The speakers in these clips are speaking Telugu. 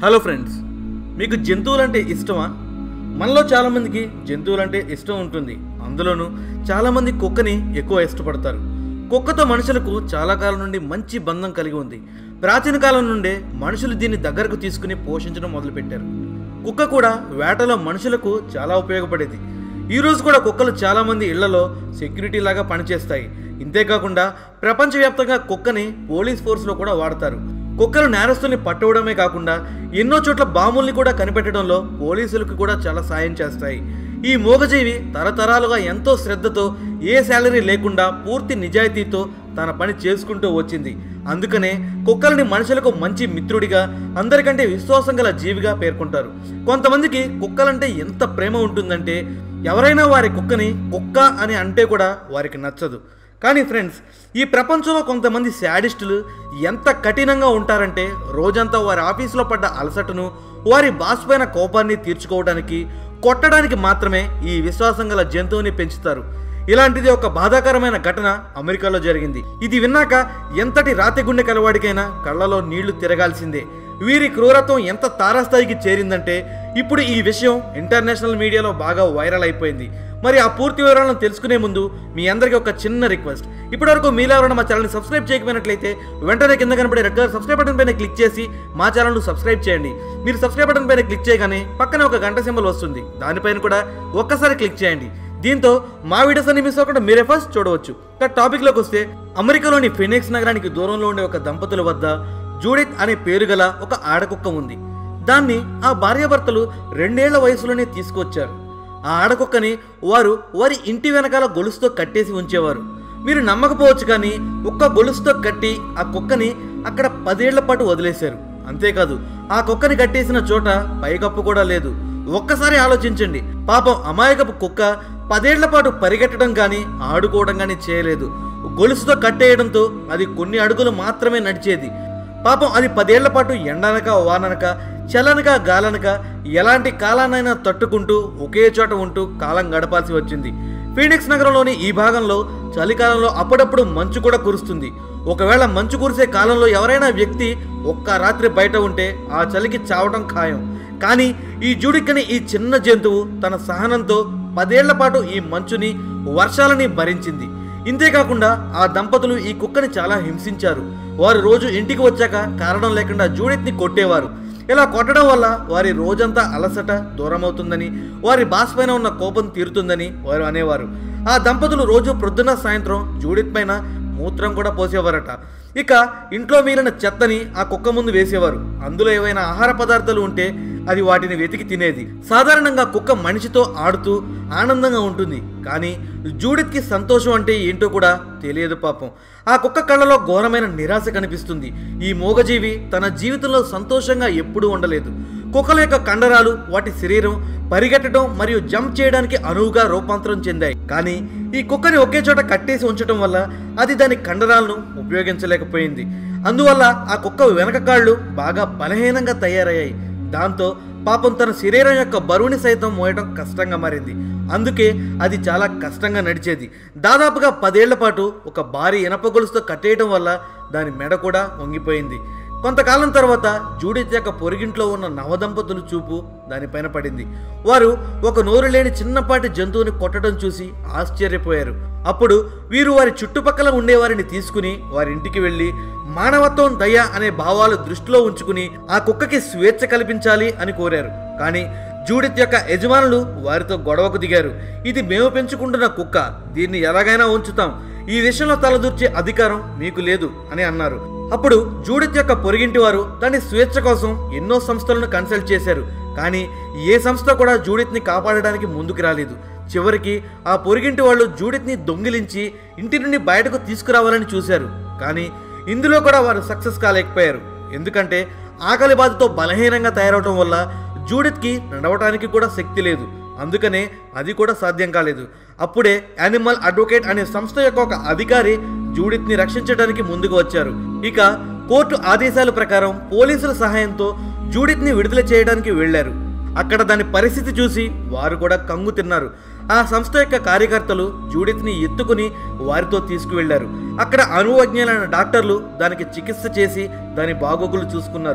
హలో ఫ్రెండ్స్ మీకు జంతువులంటే ఇష్టమా మనలో చాలామందికి జంతువులంటే ఇష్టం ఉంటుంది అందులోనూ చాలామంది కుక్కని ఎక్కువ ఇష్టపడతారు కుక్కతో మనుషులకు చాలా కాలం నుండి మంచి బంధం కలిగి ఉంది ప్రాచీన కాలం నుండే మనుషులు దీన్ని దగ్గరకు తీసుకుని పోషించడం మొదలుపెట్టారు కుక్క కూడా వేటలో మనుషులకు చాలా ఉపయోగపడేది ఈ రోజు కూడా కుక్కలు చాలామంది ఇళ్లలో సెక్యూరిటీ లాగా పనిచేస్తాయి ఇంతేకాకుండా ప్రపంచవ్యాప్తంగా కుక్కని పోలీస్ ఫోర్స్లో కూడా వాడతారు కుక్కలు నేరస్తుల్ని పట్టుకోవడమే కాకుండా ఎన్నో చోట్ల బాంబుల్ని కూడా కనిపెట్టడంలో పోలీసులకు కూడా చాలా సాయం చేస్తాయి ఈ మూగజీవి తరతరాలుగా ఎంతో శ్రద్ధతో ఏ శాలరీ లేకుండా పూర్తి నిజాయితీతో తన పని చేసుకుంటూ వచ్చింది అందుకనే కుక్కలని మనుషులకు మంచి మిత్రుడిగా అందరికంటే విశ్వాసం గల జీవిగా పేర్కొంటారు కొంతమందికి కుక్కలంటే ఎంత ప్రేమ ఉంటుందంటే ఎవరైనా వారి కుక్కని కుక్క అని అంటే కూడా వారికి నచ్చదు కానీ ఫ్రెండ్స్ ఈ ప్రపంచంలో కొంతమంది శాడిస్టులు ఎంత కఠినంగా ఉంటారంటే రోజంతా వారి ఆఫీసులో పడ్డ అలసటను వారి బాస్ పైన కోపాన్ని తీర్చుకోవడానికి కొట్టడానికి మాత్రమే ఈ విశ్వాసం గల జంతువుని పెంచుతారు ఇలాంటిది ఒక బాధాకరమైన ఘటన అమెరికాలో జరిగింది ఇది విన్నాక ఎంతటి రాతి గుండె కలవాడికైనా కళ్ళలో నీళ్లు తిరగాల్సిందే వీరి క్రూరత్వం ఎంత తారాస్థాయికి చేరిందంటే ఇప్పుడు ఈ విషయం ఇంటర్నేషనల్ మీడియాలో బాగా వైరల్ అయిపోయింది మరి ఆ పూర్తి వివరాలను తెలుసుకునే ముందు మీ అందరికీ ఒక చిన్న రిక్వెస్ట్ ఇప్పటివరకు మీలో ఎవరైనా మా ఛానల్ని సబ్స్క్రైబ్ చేయకపోయినట్లయితే వెంటనే కింద కనబడే రెడ్ కలర్ సబ్స్క్రైబ్ బటన్ పైన క్లిక్ చేసి మా ఛానల్ను సబ్స్క్రైబ్ చేయండి మీరు సబ్స్క్రైబ్ బటన్ పైన క్లిక్ చేయగానే పక్కనే ఒక గంట సింబల్ వస్తుంది దానిపైన కూడా ఒక్కసారి క్లిక్ చేయండి దీంతో మా వీడియోస్ అన్ని మిస్ అవ్వకుండా మీరే ఫస్ట్ చూడవచ్చు ఇక టాపిక్లోకి వస్తే అమెరికాలోని ఫినిక్స్ నగరానికి దూరంలో ఉండే ఒక దంపతుల వద్ద జూడిత్ అనే పేరు గల ఒక ఆడకుక్క ఉంది దాన్ని ఆ భార్యాభర్తలు రెండేళ్ల వయసులోనే తీసుకొచ్చారు ఆ ఆడకుక్కని వారు వారి ఇంటి వెనకాల గొలుసుతో కట్టేసి ఉంచేవారు మీరు నమ్మకపోవచ్చు కానీ ఒక్క గొలుసుతో కట్టి ఆ కుక్కని అక్కడ పదేళ్ల పాటు వదిలేశారు అంతేకాదు ఆ కుక్కని కట్టేసిన చోట పైకప్పు కూడా లేదు ఒక్కసారి ఆలోచించండి పాపం అమాయకపు కుక్క పదేళ్ల పాటు పరిగెట్టడం కానీ ఆడుకోవడం కానీ చేయలేదు గొలుసుతో కట్టేయడంతో అది కొన్ని అడుగులు మాత్రమే నడిచేది పాపం అది పదేళ్ల పాటు ఎండనక వాననక చలనక గాలనక ఎలాంటి కాలాన్నైనా తట్టుకుంటూ ఒకే చోట ఉంటూ కాలం గడపాల్సి వచ్చింది ఫీనిక్స్ నగరంలోని ఈ భాగంలో చలికాలంలో అప్పుడప్పుడు మంచు కూడా కురుస్తుంది ఒకవేళ మంచు కురిసే కాలంలో ఎవరైనా వ్యక్తి ఒక్క రాత్రి బయట ఉంటే ఆ చలికి చావటం ఖాయం కానీ ఈ జుడిక్కని ఈ చిన్న జంతువు తన సహనంతో పదేళ్ల పాటు ఈ మంచుని వర్షాలని భరించింది ఇంతేకాకుండా ఆ దంపతులు ఈ కుక్కని చాలా హింసించారు వారు రోజు ఇంటికి వచ్చాక కారణం లేకుండా జూడిత్ని కొట్టేవారు ఇలా కొట్టడం వల్ల వారి రోజంతా అలసట దూరమవుతుందని వారి బాస్ పైన ఉన్న కోపం తీరుతుందని వారు అనేవారు ఆ దంపతులు రోజు ప్రొద్దున సాయంత్రం జూడిత్ పైన మూత్రం కూడా పోసేవారట ఇక ఇంట్లో మిగిలిన చెత్తని ఆ కుక్క ముందు వేసేవారు అందులో ఏవైనా ఆహార పదార్థాలు ఉంటే అది వాటిని వెతికి తినేది సాధారణంగా కుక్క మనిషితో ఆడుతూ ఆనందంగా ఉంటుంది కానీ జూడిత్కి సంతోషం అంటే ఏంటో కూడా తెలియదు పాపం ఆ కుక్క కళ్ళలో ఘోరమైన నిరాశ కనిపిస్తుంది ఈ మూగజీవి తన జీవితంలో సంతోషంగా ఎప్పుడూ ఉండలేదు కుక్కల యొక్క కండరాలు వాటి శరీరం పరిగెట్టడం మరియు జంప్ చేయడానికి అనువుగా రూపాంతరం చెందాయి కానీ ఈ కుక్కని ఒకే చోట కట్టేసి ఉంచడం వల్ల అది దాని కండరాలను ఉపయోగించలేకపోయింది అందువల్ల ఆ కుక్క వెనక కాళ్ళు బాగా బలహీనంగా తయారయ్యాయి దాంతో పాపం తన శరీరం యొక్క బరువుని సైతం మోయడం కష్టంగా మారింది అందుకే అది చాలా కష్టంగా నడిచేది దాదాపుగా పదేళ్ల పాటు ఒక భారీ ఇనప గొలుసుతో కట్టేయడం వల్ల దాని మెడ కూడా వంగిపోయింది కొంతకాలం తర్వాత జూడిత్ యొక్క పొరిగింట్లో ఉన్న నవదంపతులు చూపు దానిపైన పడింది వారు ఒక నోరు లేని చిన్నపాటి జంతువుని కొట్టడం చూసి ఆశ్చర్యపోయారు అప్పుడు వీరు వారి చుట్టుపక్కల ఉండేవారిని తీసుకుని వారి ఇంటికి వెళ్ళి మానవత్వం దయ అనే భావాలు దృష్టిలో ఉంచుకుని ఆ కుక్కకి స్వేచ్ఛ కల్పించాలి అని కోరారు కానీ జూడిత్ యొక్క యజమానులు వారితో గొడవకు దిగారు ఇది మేము పెంచుకుంటున్న కుక్క దీన్ని ఎలాగైనా ఉంచుతాం ఈ విషయంలో తలదూర్చే అధికారం మీకు లేదు అని అన్నారు అప్పుడు జూడిత్ యొక్క పొరిగింటి వారు దాని స్వేచ్ఛ కోసం ఎన్నో సంస్థలను కన్సల్ట్ చేశారు కానీ ఏ సంస్థ కూడా జూడిత్ని కాపాడడానికి ముందుకు రాలేదు చివరికి ఆ పొరిగింటి వాళ్ళు జూడిత్ని దొంగిలించి ఇంటి నుండి బయటకు తీసుకురావాలని చూశారు కానీ ఇందులో కూడా వారు సక్సెస్ కాలేకపోయారు ఎందుకంటే ఆకలి బాధతో బలహీనంగా తయారవటం వల్ల జూడిత్కి నడవటానికి కూడా శక్తి లేదు అందుకనే అది కూడా సాధ్యం కాలేదు అప్పుడే యానిమల్ అడ్వకేట్ అనే సంస్థ యొక్క ఒక అధికారి జూడిత్ని రక్షించడానికి ముందుకు వచ్చారు ఇక కోర్టు ఆదేశాల ప్రకారం పోలీసుల సహాయంతో జూడిత్ని విడుదల చేయడానికి వెళ్లారు అక్కడ దాని పరిస్థితి చూసి వారు కూడా కంగు తిన్నారు ఆ సంస్థ యొక్క కార్యకర్తలు జూడిత్ని ఎత్తుకుని వారితో తీసుకువెళ్లారు అక్కడ అనువజ్ఞులైన డాక్టర్లు దానికి చికిత్స చేసి దాని బాగోగులు చూసుకున్నారు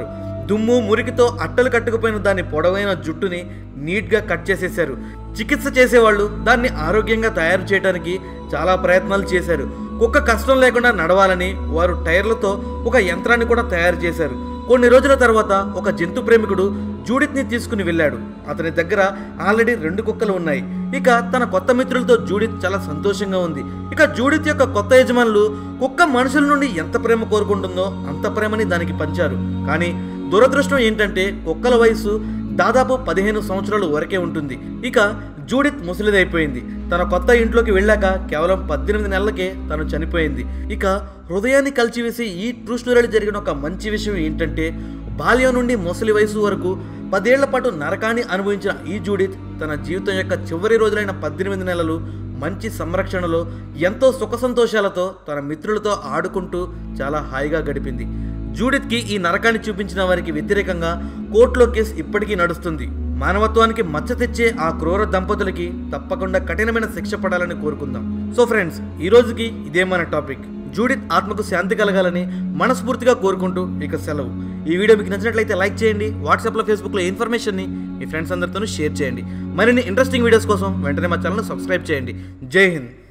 దుమ్ము మురికితో అట్టలు కట్టుకుపోయిన దాని పొడవైన జుట్టుని నీట్గా కట్ చేసేశారు చికిత్స చేసేవాళ్ళు దాన్ని ఆరోగ్యంగా తయారు చేయడానికి చాలా ప్రయత్నాలు చేశారు కుక్క కష్టం లేకుండా నడవాలని వారు టైర్లతో ఒక యంత్రాన్ని కూడా తయారు చేశారు కొన్ని రోజుల తర్వాత ఒక జంతు ప్రేమికుడు జూడిత్ని తీసుకుని వెళ్ళాడు అతని దగ్గర ఆల్రెడీ రెండు కుక్కలు ఉన్నాయి ఇక తన కొత్త మిత్రులతో జూడిత్ చాలా సంతోషంగా ఉంది ఇక జూడిత్ యొక్క కొత్త యజమానులు కుక్క మనుషుల నుండి ఎంత ప్రేమ కోరుకుంటుందో అంత ప్రేమని దానికి పంచారు కానీ దురదృష్టం ఏంటంటే కుక్కల వయసు దాదాపు పదిహేను సంవత్సరాలు వరకే ఉంటుంది ఇక జూడిత్ ముసలిదైపోయింది తన కొత్త ఇంట్లోకి వెళ్ళాక కేవలం పద్దెనిమిది నెలలకే తను చనిపోయింది ఇక హృదయాన్ని కలిచివేసి ఈ ట్రూ స్టోరీలో జరిగిన ఒక మంచి విషయం ఏంటంటే బాల్యం నుండి ముసలి వయసు వరకు పదేళ్ల పాటు నరకాన్ని అనుభవించిన ఈ జూడిత్ తన జీవితం యొక్క చివరి రోజులైన పద్దెనిమిది నెలలు మంచి సంరక్షణలో ఎంతో సుఖ సంతోషాలతో తన మిత్రులతో ఆడుకుంటూ చాలా హాయిగా గడిపింది జూడిత్కి ఈ నరకాన్ని చూపించిన వారికి వ్యతిరేకంగా కోర్టులో కేసు ఇప్పటికీ నడుస్తుంది మానవత్వానికి మచ్చ తెచ్చే ఆ క్రూర దంపతులకి తప్పకుండా కఠినమైన శిక్ష పడాలని కోరుకుందాం సో ఫ్రెండ్స్ ఈ రోజుకి ఇదే మన టాపిక్ జూడిత్ ఆత్మకు శాంతి కలగాలని మనస్ఫూర్తిగా కోరుకుంటూ ఇక సెలవు ఈ వీడియో మీకు నచ్చినట్లయితే లైక్ చేయండి వాట్సాప్లో ఫేస్బుక్లో ఇన్ఫర్మేషన్ని మీ ఫ్రెండ్స్ అందరితోనూ షేర్ చేయండి మరిన్ని ఇంట్రెస్టింగ్ వీడియోస్ కోసం వెంటనే మా ఛానల్ సబ్స్క్రైబ్ చేయండి జై హింద్